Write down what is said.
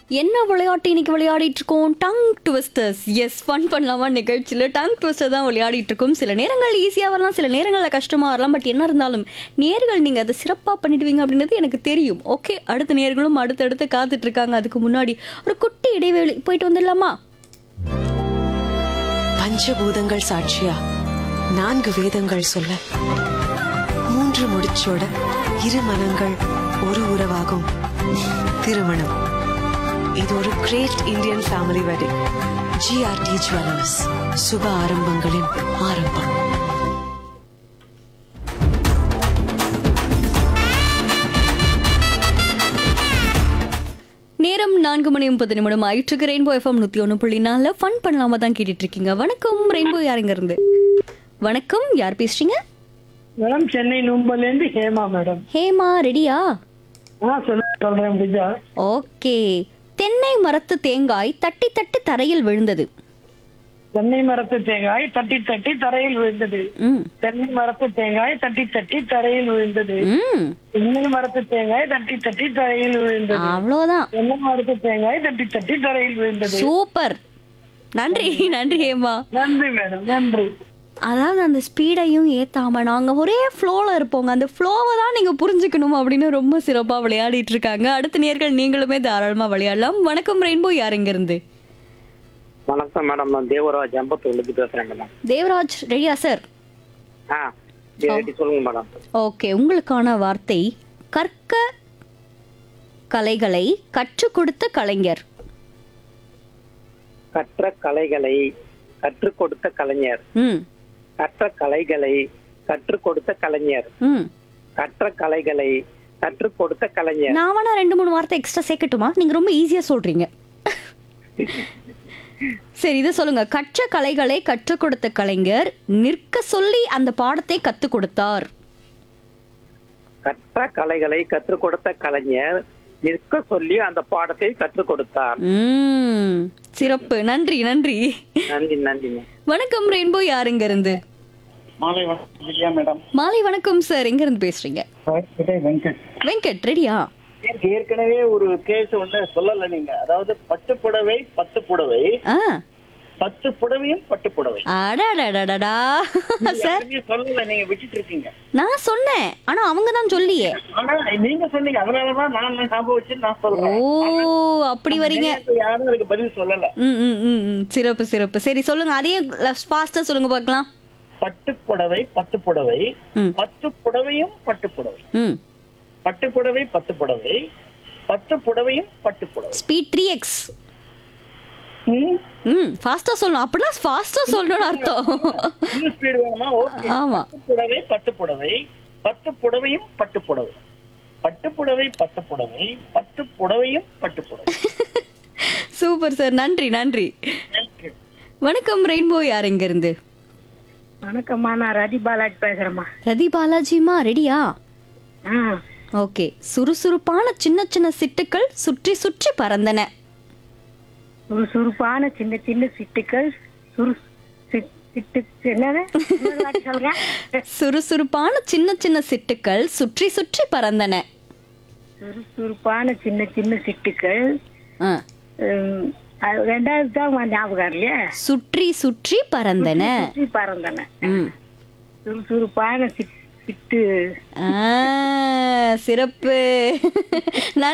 என்ன விளையாட்டு இன்னைக்கு விளையாடிட்டு இருக்கோம் டங் ட்விஸ்டர்ஸ் எஸ் ஃபன் பண்ணலாமா நிகழ்ச்சியில் டங் ட்விஸ்டர் தான் விளையாடிட்டு இருக்கோம் சில நேரங்கள் ஈஸியாக வரலாம் சில நேரங்களில் கஷ்டமாக வரலாம் பட் என்ன இருந்தாலும் நேர்கள் நீங்கள் அதை சிறப்பாக பண்ணிடுவீங்க அப்படின்றது எனக்கு தெரியும் ஓகே அடுத்த நேர்களும் அடுத்தடுத்து காத்துட்டு இருக்காங்க அதுக்கு முன்னாடி ஒரு குட்டி இடைவேளை போயிட்டு வந்துடலாமா பஞ்சபூதங்கள் சாட்சியா நான்கு வேதங்கள் சொல்ல மூன்று முடிச்சோட இரு மனங்கள் ஒரு உறவாகும் திருமணம் இது ஒரு great Indian family wedding GRT jewellers சுப ஆரம்பங்களின் ஆரம்பம் நேரம் நான்கு மணி முப்பது நிமிடம் ஆயிட்டு ரெயின்போ எஃப்எம் நூற்றி ஒன்று புள்ளி நாலில் ஃபன் பண்ணலாமா தான் கேட்டுட்டு இருக்கீங்க வணக்கம் ரெயின்போ யாருங்க இருந்து வணக்கம் யார் பேசுறீங்க மேடம் சென்னை நூம்பல்ல இருந்து ஹேமா மேடம் ஹேமா ரெடியா ஆ சொல்ல சொல்றேன் முடிஞ்சா ஓகே தென்னை மரத்து தேங்காய் தட்டி தட்டி தரையில் விழுந்தது தென்னை மரத்து தேங்காய் தட்டி தட்டி தரையில் விழுந்தது ம் தென்னை மரத்து தேங்காய் தட்டி தட்டி தரையில் விழுந்தது ம் தென்னை மரத்து தேங்காய் தட்டி தட்டி தரையில் விழுந்தது அவ்வளோதான் தென்னை மரத்து தேங்காய் தட்டி தட்டி தரையில் விழுந்தது சூப்பர் நன்றி நன்றி ஹேமா நன்றி மேடம் நன்றி அதாவது அந்த ஸ்பீடையும் ஏத்தாம நாங்க ஒரே ஃப்ளோல இருப்போங்க அந்த ஃப்ளோவை தான் நீங்க புரிஞ்சுக்கணும் அப்படின்னு ரொம்ப சிறப்பா விளையாடிட்டு இருக்காங்க அடுத்த நேர்கள் நீங்களுமே தாராளமா விளையாடலாம் வணக்கம் ரெயின்போ யார் இங்க இருந்து வணக்கம் மேடம் நான் தேவராஜ் அம்பத்தூர்லேருந்து பேசுறேன் மேடம் தேவராஜ் ரெடியா சார் ஆ சரி சொல்லுங்க மேடம் ஓகே உங்களுக்கான வார்த்தை கற்க கலைகளை கற்றுக் கொடுத்த கலைஞர் கற்ற கலைகளை கற்றுக் கொடுத்த கலைஞர் ம் கற்ற கலைகளை கற்றுக் கொடுத்த கலைஞர் ம் கற்ற கலைகளை கற்றுக் கொடுத்த கலைஞர் நான் வேணா ரெண்டு மூணு வார்த்தை எக்ஸ்ட்ரா சேர்க்கட்டுமா நீங்க ரொம்ப ஈஸியா சொல்றீங்க சரி இதை சொல்லுங்க கற்ற கலைகளை கற்றுக் கொடுத்த கலைஞர் நிற்க சொல்லி அந்த பாடத்தை கத்துக் கொடுத்தார் கற்ற கலைகளை கற்றுக் கொடுத்த கலைஞர் நிற்க சொல்லி அந்த பாடத்தை கற்றுக் கொடுத்தார் ம் சிறப்பு நன்றி நன்றி நன்றி நன்றிங்க வணக்கம் ரெயின்போ யாருங்க இருந்து மாலை வணக்கம் விஜயா மேடம் மாலை வணக்கம் சார் எங்க இருந்து பேசுறீங்க விஜய் வெங்கட் வெங்கட் ரெடியா எனக்கு ஏற்கனவே ஒரு கேஸ் ஒண்ணு சொல்லல நீங்க அதாவது பட்டு புடவை பத்து புடவை ஆ பத்து புடவையும் பட்டு புடவை அடடடடடா சார் யாருமே சொல்லல நீங்க விட்டுட்டு இருக்கீங்க நான் சொன்னேன் ஆனா அவங்க தான் சொல்லியே ஆனா நீங்க சொன்னீங்க அதனாலதான் நான் ஞாபகம் வச்சு நான் ஓ சொல்றேன் அப்படி வரீங்க நேத்து யாரும் அதுக்கு பதில் சொல்லல ம் ம் ம் ம். சிறப்பு சிறப்பு சரி சொல்லுங்க அதையே ஃபாஸ்டா சொல்லுங்க பார்க்கலாம் பட்டு புடவை பத்து புடவை ம். பத்து புடவையும் பட்டு புடவை ம் பட்டு புடவை பத்து புடவை பத்து புடவையும் பட்டு புடவை ஸ்பீட் த்ரீ எக்ஸ் ம். ம் ஃபாஸ்டா சொல்லணும் அப்படிலாம் ஃபாஸ்டா சொல்லணும்னு அர்த்தம் இன்னும் ஸ்பீடு வேணுமா ஓகே ஆமா பட்டு புடவை பட்டு புடவை பத்து புடவையும் பட்டு புடவை பட்டு புடவை பட்டு புடவை பத்து புடவையும் பட்டு புடவை சூப்பர் சார் நன்றி நன்றி வணக்கம் ரெயின்போ யார் இங்க இருந்து வணக்கம்மா நான் ரதி பாலாஜி பேசுறேம்மா ரதி பாலாஜிமா ரெடியா ஆ ஓகே சுறுசுறுப்பான சின்ன சின்ன சிட்டுக்கள் சுற்றி சுற்றி பறந்தன சுறுசுறுப்பான சின்ன சின்ன சிட்டுக்கள் சுறு சிட்- சிட்டு என்னது இன்னொரு வாட்டி சொல்றேன் சுறுசுறுப்பான சின்ன சின்ன சிட்டுக்கள் சுற்றி சுற்றி பறந்தன சுறுசுறுப்பான சின்ன சின்ன சிட்டுக்கள் ஆ. உம், அது ரெண்டாவது தான் ஞாபகம் இல்லையா சுற்றி சுற்றி பறந்தன சுற்றி பறந்தன ம். சுறுசுறுப்பான சிட்- சிட்டு ஆ, சிறப்பு